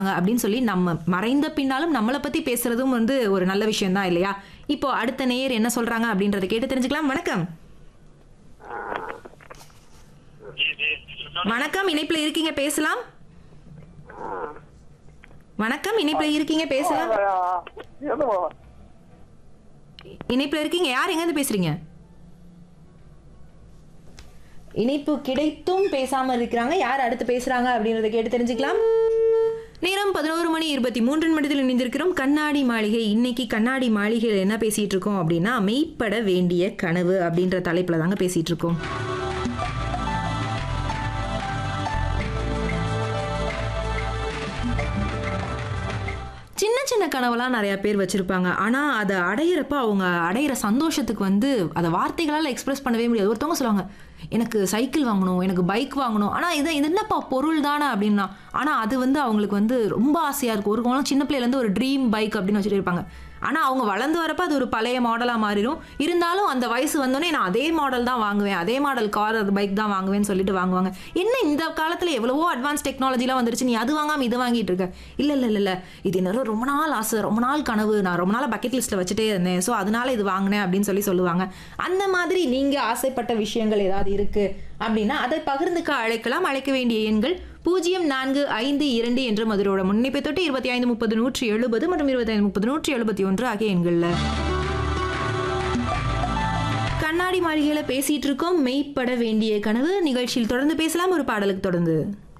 அப்படின்னு சொல்லி நம்ம மறைந்த பின்னாலும் நம்மளை பத்தி பேசுறதும் வந்து ஒரு நல்ல விஷயம் தான் இல்லையா இப்போ அடுத்த நேயர் என்ன சொல்றாங்க அப்படின்றத கேட்டு தெரிஞ்சுக்கலாம் வணக்கம் வணக்கம் இணைப்புல இருக்கீங்க பேசலாம் வணக்கம் இணைப்புல இருக்கீங்க பேசலாம் இணைப்புல இருக்கீங்க யார் எங்க இருந்து பேசுறீங்க இணைப்பு கிடைத்தும் பேசாம இருக்கிறாங்க யார் அடுத்து பேசுறாங்க அப்படின்றத கேட்டு தெரிஞ்சுக்கலாம் நேரம் பதினோரு மணி இருபத்தி மூன்று நிமிடத்தில் இணைந்திருக்கிறோம் கண்ணாடி மாளிகை இன்னைக்கு கண்ணாடி மாளிகையில் என்ன பேசிட்டு இருக்கோம் அப்படின்னா மெய்ப்பட வேண்டிய கனவு அப்படின்ற தலைப்புல தாங்க பேசிட்டு இருக்கோம் சின்ன சின்ன கனவெல்லாம் நிறைய பேர் வச்சிருப்பாங்க ஆனா அதை அடையிறப்ப அவங்க அடையிற சந்தோஷத்துக்கு வந்து அதை வார்த்தைகளால் எக்ஸ்பிரஸ் பண்ணவே முடியாது ஒருத்தவங்க சொல்லுவாங்க எனக்கு சைக்கிள் வாங்கணும் எனக்கு பைக் வாங்கணும் ஆனா இது இது என்னப்பா பொருள் தானே அப்படின்னா ஆனா அது வந்து அவங்களுக்கு வந்து ரொம்ப ஆசையா இருக்கும் ஒரு சின்ன பிள்ளையில இருந்து ஒரு ட்ரீம் பைக் அப்படின்னு வச்சுட்டு இருப்பாங்க ஆனா அவங்க வளர்ந்து வரப்ப அது ஒரு பழைய மாடலா மாறிடும் இருந்தாலும் அந்த வயசு வந்தோடனே நான் அதே மாடல் தான் வாங்குவேன் அதே மாடல் கார் அது பைக் தான் வாங்குவேன்னு சொல்லிட்டு வாங்குவாங்க என்ன இந்த காலத்துல எவ்வளவோ அட்வான்ஸ் டெக்னாலஜிலாம் வந்துருச்சு நீ அது வாங்காம இது வாங்கிட்டு இருக்க இல்ல இல்ல இல்ல இல்ல இது என்னோட ரொம்ப நாள் ஆசை ரொம்ப நாள் கனவு நான் ரொம்ப நாள் பக்கெட் லிஸ்ட்ல வச்சுட்டே இருந்தேன் ஸோ அதனால இது வாங்கினேன் அப்படின்னு சொல்லி சொல்லுவாங்க அந்த மாதிரி நீங்க ஆசைப்பட்ட விஷயங்கள் ஏதாவது இருக்கு அப்படின்னா அதை பகிர்ந்துக்க அழைக்கலாம் அழைக்க வேண்டிய எண்கள் பூஜ்ஜியம் நான்கு ஐந்து இரண்டு என்ற மதுரோட முன்னிப்பை தொட்டு இருபத்தி ஐந்து முப்பது நூற்றி எழுபது மற்றும் இருபத்தி ஐந்து முப்பது நூற்றி எழுபத்தி ஒன்று ஆகிய எண்கள்ல கண்ணாடி மாளிகையில பேசிட்டு இருக்கோம் மெய்ப்பட வேண்டிய கனவு நிகழ்ச்சியில் தொடர்ந்து பேசலாம் ஒரு பாடலுக்கு தொடர்ந்து